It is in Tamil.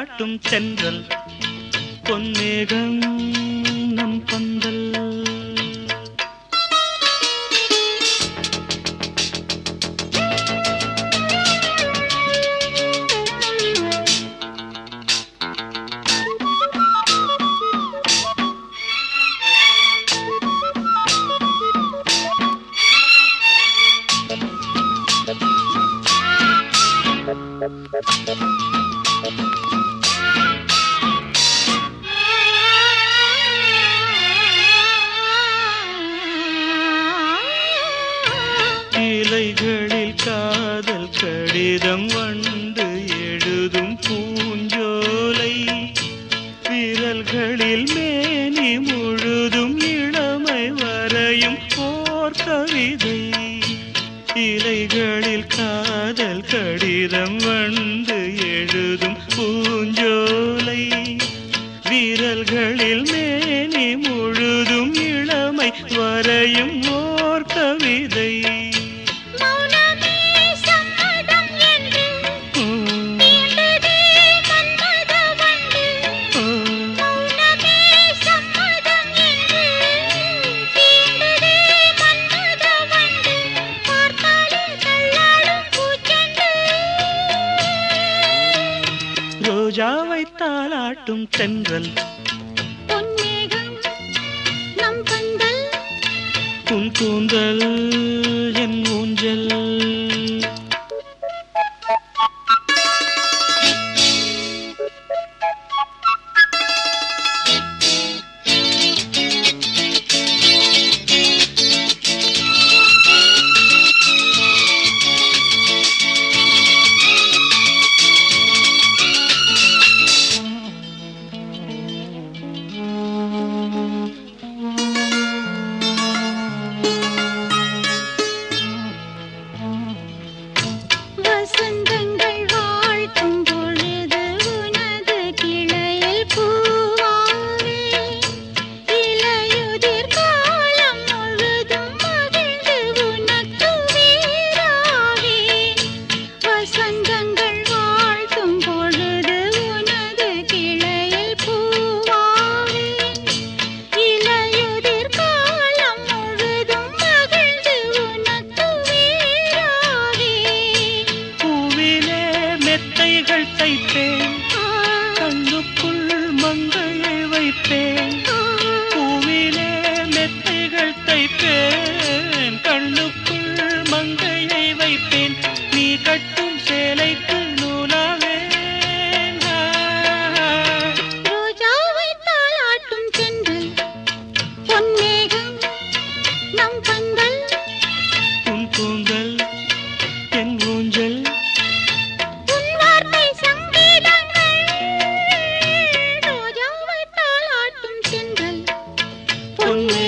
தாலாட்டும் தென்றல் பொன்னேகம் நம் பந்தல் இலைகளில் காதல் கடிதம் வந்து எழுதும் பூஞ்சோலை விரல்களில் மேனி முழுதும் இளமை வரையும் ஓர் கவிதை இலைகளில் காதல் கடிதம் வந்து எழுதும் பூஞ்சோலை விரல்களில் மேனி முழுதும் இளமை வரையும் ஓர் கவிதை மௌனமே சம்மதம் என்று உம், தீண்டதே மன்மத வண்டு உம். மௌனமே சம்மதம் என்று தீண்டதே மன்மத வண்டு பார்த்தாலே தள்ளாடும் பூச்செண்டு ரோஜாவை தாலாட்டும் தென்றல் பொன்னேகம் நம் பந்தல் உன் கூந்தல் என் ஊஞ்சல் வசந்தங்கள் வாழ்த்தும் பொழுது உனது கிளையில் பூவாவே இலையுதிர் காலம் முழுதும் மகிழ்ந்து உனக்கு வீராவே வசந்தங்கள் வாழ்த்தும் பொழுது உனது கிளையில் பூவாவே இலையுதிர் காலம் முழுதும் மகிழ்ந்து உனக்கு வீராவே பூவிலே மெத்தைகள் தைப்பேன் கண்ணுக்குள் மங்கையை வைப்பேன் பூவிலே மெத்தைகள் தைப்பேன் கண்ணுக்குள் மங்கையை வைப்பேன் நீ கட்டும் சேலைக்கு நூலாவேன் ரோஜாவை தாளாட்டும் சென்றல் பொன்னேகம் நம் பந்தல் உன் கூந்தல் என் ஊஞ்சல் உன் வார்த்தை சங்கீதங்கள் ரோஜாவை தாளாட்டும் சென்றல் பொன்னேகம்